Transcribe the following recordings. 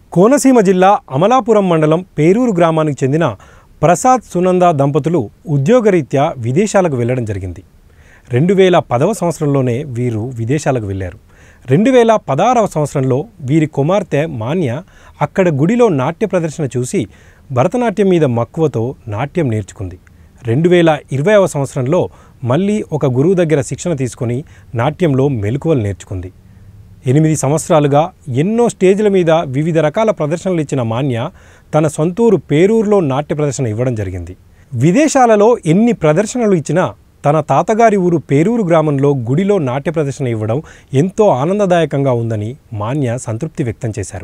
కోనసీమ జిల్లా అమలాపురం మండలం పేరూరు గ్రామానికి చెందిన ప్రసాద్ సునంద దంపతులు ఉద్యోగరీత్యా విదేశాలకు వెళ్ళడం జరిగింది రెండు వేల పదవ సంవత్సరంలోనే వీరు విదేశాలకు వెళ్ళారు రెండు వేల పదహారవ సంవత్సరంలో వీరి కుమార్తె మాన్య అక్కడ గుడిలో నాట్య ప్రదర్శన చూసి భరతనాట్యం మీద మక్కువతో నాట్యం నేర్చుకుంది రెండు వేల ఇరవైవ సంవత్సరంలో మళ్ళీ ఒక గురువు దగ్గర శిక్షణ తీసుకొని నాట్యంలో మెలకువలు నేర్చుకుంది ఎనిమిది సంవత్సరాలుగా ఎన్నో స్టేజ్ల మీద వివిధ రకాల ప్రదర్శనలు ఇచ్చిన మాన్య తన సొంతూరు పేరూరులో నాట్య ప్రదర్శన ఇవ్వడం జరిగింది విదేశాలలో ఎన్ని ప్రదర్శనలు ఇచ్చినా తన తాతగారి ఊరు పేరూరు గ్రామంలో గుడిలో నాట్య ప్రదర్శన ఇవ్వడం ఎంతో ఆనందదాయకంగా ఉందని మాన్య సంతృప్తి వ్యక్తం చేశారు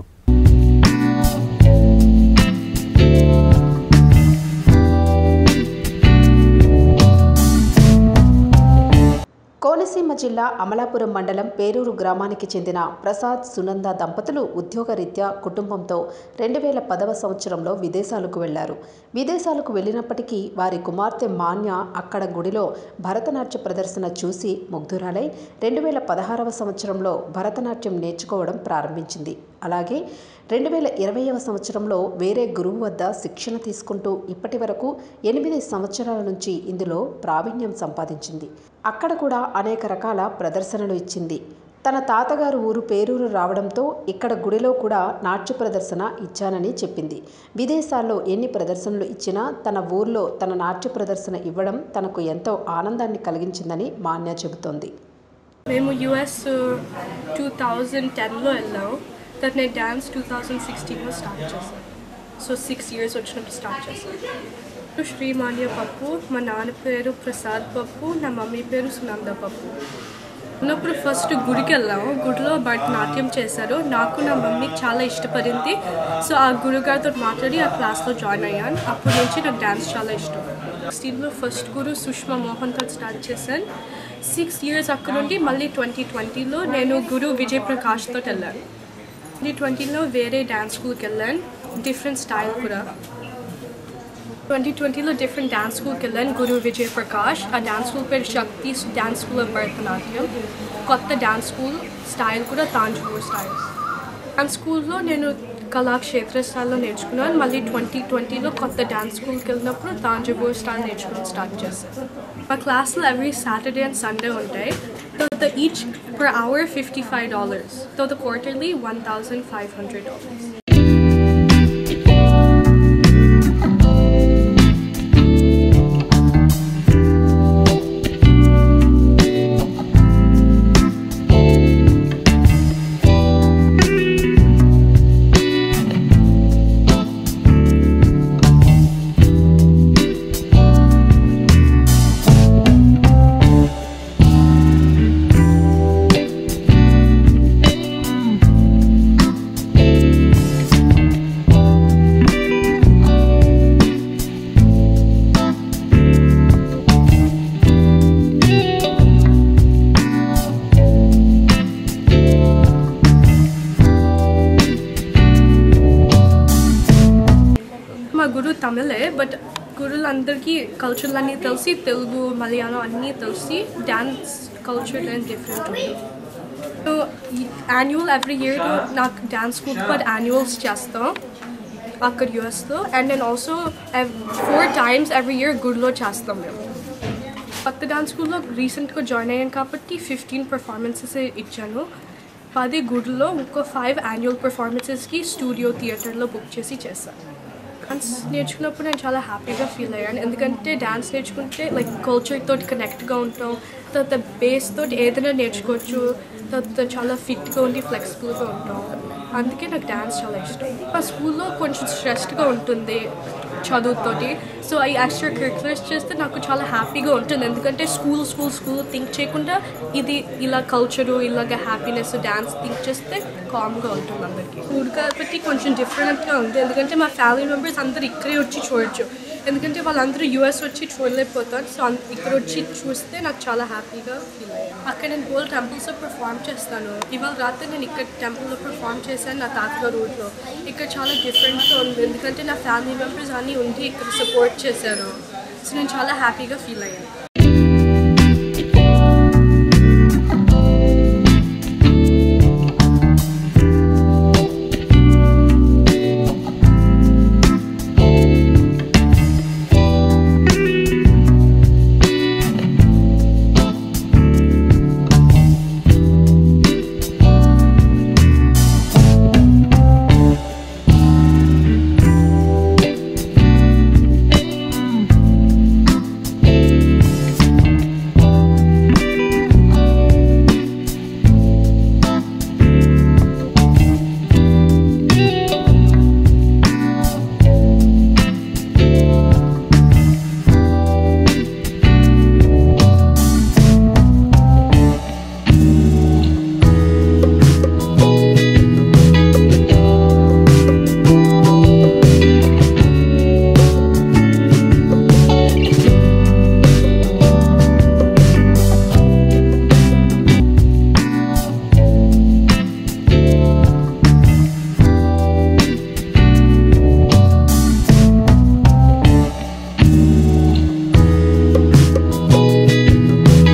కోనసీమ జిల్లా అమలాపురం మండలం పేరూరు గ్రామానికి చెందిన ప్రసాద్ సునంద దంపతులు ఉద్యోగరీత్యా కుటుంబంతో రెండు వేల పదవ సంవత్సరంలో విదేశాలకు వెళ్లారు విదేశాలకు వెళ్ళినప్పటికీ వారి కుమార్తె మాన్య అక్కడ గుడిలో భరతనాట్య ప్రదర్శన చూసి ముగ్ధురాలై రెండు వేల పదహారవ సంవత్సరంలో భరతనాట్యం నేర్చుకోవడం ప్రారంభించింది అలాగే రెండు వేల ఇరవైవ సంవత్సరంలో వేరే గురువు వద్ద శిక్షణ తీసుకుంటూ ఇప్పటి వరకు ఎనిమిది సంవత్సరాల నుంచి ఇందులో ప్రావీణ్యం సంపాదించింది అక్కడ కూడా అనేక రకాల ప్రదర్శనలు ఇచ్చింది తన తాతగారు ఊరు పేరూరు రావడంతో ఇక్కడ గుడిలో కూడా నాట్య ప్రదర్శన ఇచ్చానని చెప్పింది విదేశాల్లో ఎన్ని ప్రదర్శనలు ఇచ్చినా తన ఊర్లో తన నాట్య ప్రదర్శన ఇవ్వడం తనకు ఎంతో ఆనందాన్ని కలిగించిందని మాన్య చెబుతోంది మేము యుఎస్ టూ థౌజండ్ టెన్లో వెళ్ళాం తర్వాత నేను డ్యాన్స్ టూ థౌజండ్ సిక్స్టీన్లో స్టార్ట్ చేశాను సో సిక్స్ ఇయర్స్ వచ్చినప్పుడు స్టార్ట్ చేశాను శ్రీమాన్య పప్పు మా నాన్న పేరు ప్రసాద్ పప్పు నా మమ్మీ పేరు సునంద పప్పు ఉన్నప్పుడు ఫస్ట్ గుడికి వెళ్ళాము గుడిలో భరతనాట్యం చేశారు నాకు నా మమ్మీకి చాలా ఇష్టపడింది సో ఆ గురుగారితో మాట్లాడి ఆ క్లాస్లో జాయిన్ అయ్యాను అప్పటి నుంచి నాకు డ్యాన్స్ చాలా ఇష్టం సిక్స్టీన్లో ఫస్ట్ గురు సుష్మా మోహన్తో స్టార్ట్ చేశాను సిక్స్ ఇయర్స్ అక్కడ నుండి మళ్ళీ ట్వంటీ ట్వంటీలో నేను గురు విజయ్ ప్రకాష్తో వెళ్ళాను ట్వంటీ ట్వంటీలో వేరే డ్యాన్స్ స్కూల్కి వెళ్ళాను డిఫరెంట్ స్టైల్ కూడా ట్వంటీ ట్వంటీలో డిఫరెంట్ డ్యాన్స్ స్కూల్కి వెళ్ళాను గురు విజయ్ ప్రకాష్ ఆ డ్యాన్స్ స్కూల్ పేరు Shakti dance school of Bharatanatyam కొత్త డ్యాన్స్ స్కూల్ స్టైల్ కూడా తాంజూర్ స్టైల్ అండ్ స్కూల్లో నేను కళాక్షేత్ర స్టైల్లో నేర్చుకున్నాను మళ్ళీ ట్వంటీ ట్వంటీలో కొత్త డ్యాన్స్ స్కూల్కి వెళ్ళినప్పుడు తాంజూర్ స్టైల్ నేర్చుకోవడం స్టార్ట్ చేశాను మా క్లాస్లో ఎవ్రీ సాటర్డే అండ్ సండే ఉంటాయి తర్వాత each per hour fifty five dollars తర్వాత quarterly one thousand five hundred dollars మా గురు తమిళే బట్ గురువులందరికీ కల్చర్లు అన్నీ తెలిసి తెలుగు మలయాళం అన్నీ తెలిసి డ్యాన్స్ కల్చర్ అండ్ డిఫరెంట్ ఉంది సో యాన్యువల్ ఎవ్రీ ఇయర్ నాకు డ్యాన్స్ స్కూల్ బట్ యాన్యువల్స్ చేస్తాం అక్కడ యూఎస్లో అండ్ నేను also four times every year గుడిలో చేస్తాం మేము కొత్త డాన్స్ స్కూల్లో రీసెంట్గా జాయిన్ అయ్యాను కాబట్టి ఫిఫ్టీన్ పర్ఫార్మెన్సెస్ ఇచ్చాను పది గుడిలో ఇంకో ఫైవ్ యాన్యువల్ పర్ఫార్మెన్సెస్కి స్టూడియో థియేటర్లో బుక్ చేసి చేశాను డాన్స్ నేర్చుకున్నప్పుడు నేను చాలా హ్యాపీగా ఫీల్ అయ్యాను ఎందుకంటే డాన్స్ నేర్చుకుంటే లైక్ కల్చర్ తోటి కనెక్ట్గా ఉంటాం తర్వాత బేస్ తోటి ఏదైనా నేర్చుకోవచ్చు తర్వాత చాలా ఫిట్గా ఉండి ఫ్లెక్సిబుల్గా ఉంటాం అందుకే నాకు డాన్స్ చాలా ఇష్టం మా స్కూల్లో కొంచెం స్ట్రెస్డ్గా ఉంటుంది చదువుతోటి సో ఈ ఎక్స్ట్రా కరిక్యులర్స్ చేస్తే నాకు చాలా హ్యాపీగా ఉంటుంది ఎందుకంటే స్కూల్ స్కూల్ స్కూల్ థింక్ చేయకుండా ఇది ఇలా కల్చరు ఇలాగ హ్యాపీనెస్ డ్యాన్స్ థింక్ చేస్తే కామ్గా ఉంటుంది అందరికీ ఫుడ్ కాబట్టి కొంచెం డిఫరెంట్గా ఉంది ఎందుకంటే మా ఫ్యామిలీ మెంబర్స్ అందరు ఇక్కడే వచ్చి చూడొచ్చు ఎందుకంటే వాళ్ళందరూ యూఎస్ వచ్చి చూడలేకపోతారు సో అన్- ఇక్కడ వచ్చి చూస్తే నాకు చాలా హ్యాపీగా ఫీల్ అయ్యాను అక్కడ నేను గోల్డ్ టెంపుల్స్లో పర్ఫామ్ చేస్తాను ఇవాళ రాత్రి నేను ఇక్కడ టెంపుల్లో పర్ఫామ్ చేశాను నా తాతగారు ఊర్లో ఇక్కడ చాలా డిఫరెంట్గా ఉంది ఎందుకంటే నా ఫ్యామిలీ మెంబర్స్ అన్నీ ఉండి ఇక్కడ సపోర్ట్ చేశారు సో నేను చాలా హ్యాపీగా ఫీల్ అయ్యాను